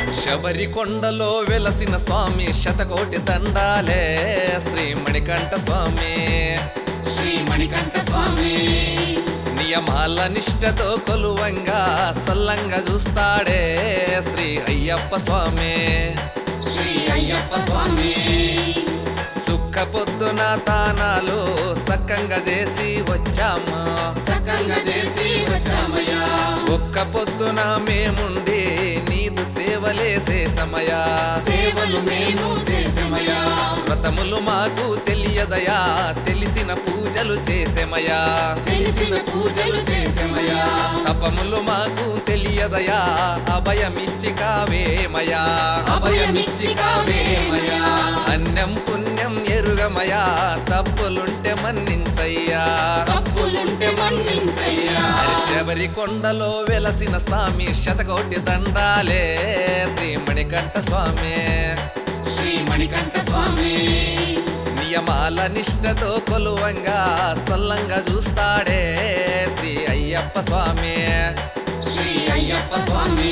శబరి కొండలో వెలసిన స్వామి శతకోటి దండాలే శ్రీ మణికంఠ స్వామి శ్రీ మణికంఠ స్వామి నియమాల నిష్టతో కొలువంగా సల్లంగా చూస్తాడే శ్రీ అయ్యప్ప స్వామి శ్రీ అయ్యప్ప స్వామి సుక్క పొద్దున తానాలు సక్కంగా చేసి వచ్చామా సకంగా చేసి వచ్చామయ్యా ఒక్క పొద్దున మేముండి నీదు సేవలేసే సమయ సేవలు మేము చేసామయ్యా వ్రతములు మాకు తెలియదయా తెలిసిన పూజలు చేసేమయా తెలిసిన పూజలు చేసామయ్యా తపములు మాకు తెలియదయా అభయమిచ్చి కావేమయా అభయమిచ్చి కావేమయ్యా అన్నం పుణ్యం ఎరుగమయా తప్పులుంటే మన్నించయ్యా తప్పులుంటే మన్నించయ్యా శబరి కొండలో వెలసిన స్వామి శతకోటి దండాలే శ్రీ మణికంఠ స్వామి శ్రీ మణికంఠ స్వామి నియమాల నిష్టతో కొలువంగా సల్లంగా చూస్తాడే శ్రీ అయ్యప్ప స్వామి శ్రీ అయ్యప్ప స్వామి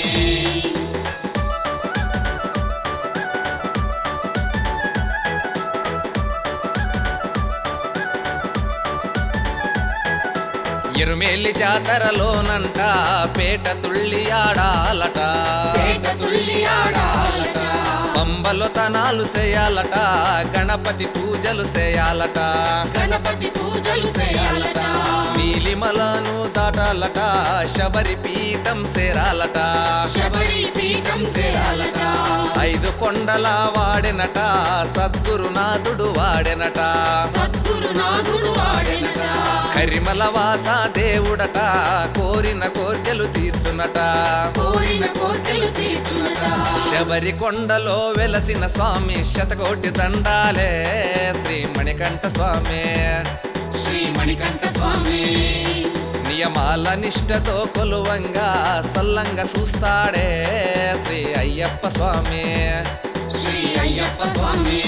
ఇరుమేలి జాతరలోనంట పేట తుళ్ళి ఆడాలట పేట తుల్లి ఆడాలట పంబలో తనాలు చేయాలట గణపతి పూజలు చేయాలట గణపతి పూజలు చేయాలట నీలిమలను దాటాలట శబరి పీఠం సేరాలట శబరి పీఠం చేయాలట ఐదు కొండల వాడెనట సద్గురునాథుడు వాడెనట సద్గురునాథుడు వాడెనట కరిమల వాస దేవుడట కోరిన కోర్కెలు తీర్చునట కోరిన కోర్కెలు తీర్చునట శబరి కొండలో వెలసిన స్వామి శతకోటి దండాలే శ్రీ మణికంఠ స్వామి శ్రీ మణికంఠ స్వామి నియమాల నిష్టతో కొలువంగా సల్లంగా చూస్తాడే శ్రీ అయ్యప్ప స్వామి శ్రీ అయ్యప్ప స్వామి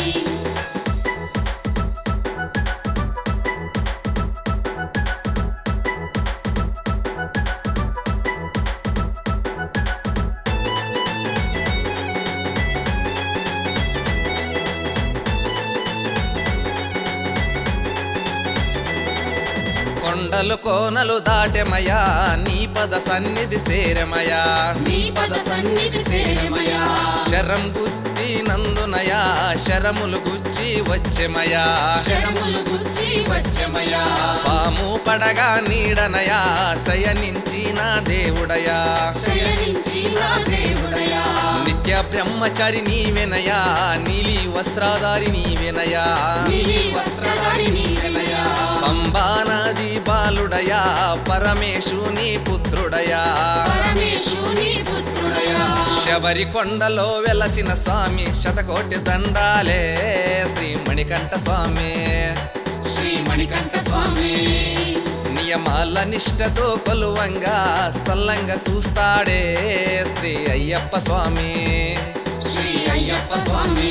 కొండలు కోనలు దాటెమయా నీ పద సన్నిధి సేరమయా నీ పద సన్నిధి సేరమయా శరం గుద్ది నందునయా శరములు గుచ్చి వచ్చెమయా శరములు గుచ్చి వచ్చమయా పాము పడగా నీడనయా శయనించిన దేవుడయా శయనించి నా దేవుడయా నిత్య బ్రహ్మచారి నీవెనయా నీలి వస్త్రాధారి నీవెనయా నీలి వస్త్రధారి నీవెనయా పంబానది బాలుడయా పరమేశుని పుత్రుడయా పరమేశుని పుత్రుడయా శబరి కొండలో వెలసిన స్వామి శతకోటి దండాలే శ్రీ మణికంఠ స్వామి శ్రీ మణికంఠ స్వామి నియమాల నిష్టతో కొలువంగా సల్లంగా చూస్తాడే శ్రీ అయ్యప్ప స్వామి శ్రీ అయ్యప్ప స్వామి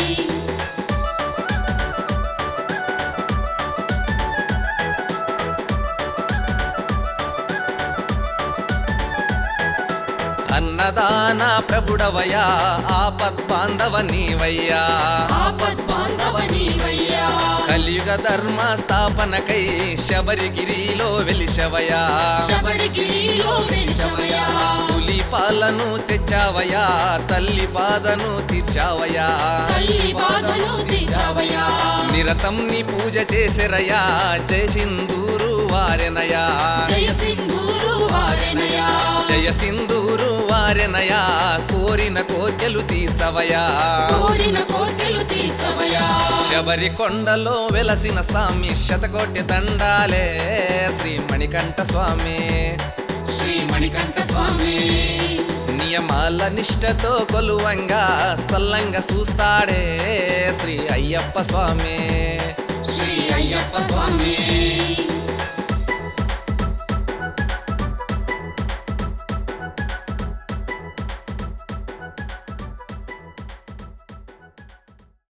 అన్నదాన ప్రభుడవయా ఆపద్ బాంధవ నీవయ్యా ఆపద్ బాంధవ నీవయ్యా కలియుగ ధర్మ స్థాపనకై శబరిగిరిలో వెలిశవయా శబరిగిరిలో వెలిశవయా పులి పాలను తెచ్చావయా తల్లి బాధను తీర్చావయా తల్లి బాధను తీర్చావయ్యా నిరతం నీ పూజ చేసెరయా జయసింధూరు వారెనయా జయ సింధూరు వారెనయా జయ సింధూరు వారెనయా కోరిన కోర్కెలు తీర్చవయా కోరిన కోర్కెలు తీర్చవయ్యా శబరి కొండలో వెలసిన స్వామి శతకోటి దండాలే శ్రీ మణికంఠ స్వామి శ్రీ మణికంఠ స్వామి నియమాల నిష్టతో కొలువంగా సల్లంగా చూస్తాడే శ్రీ అయ్యప్ప స్వామి శ్రీ అయ్యప్ప స్వామి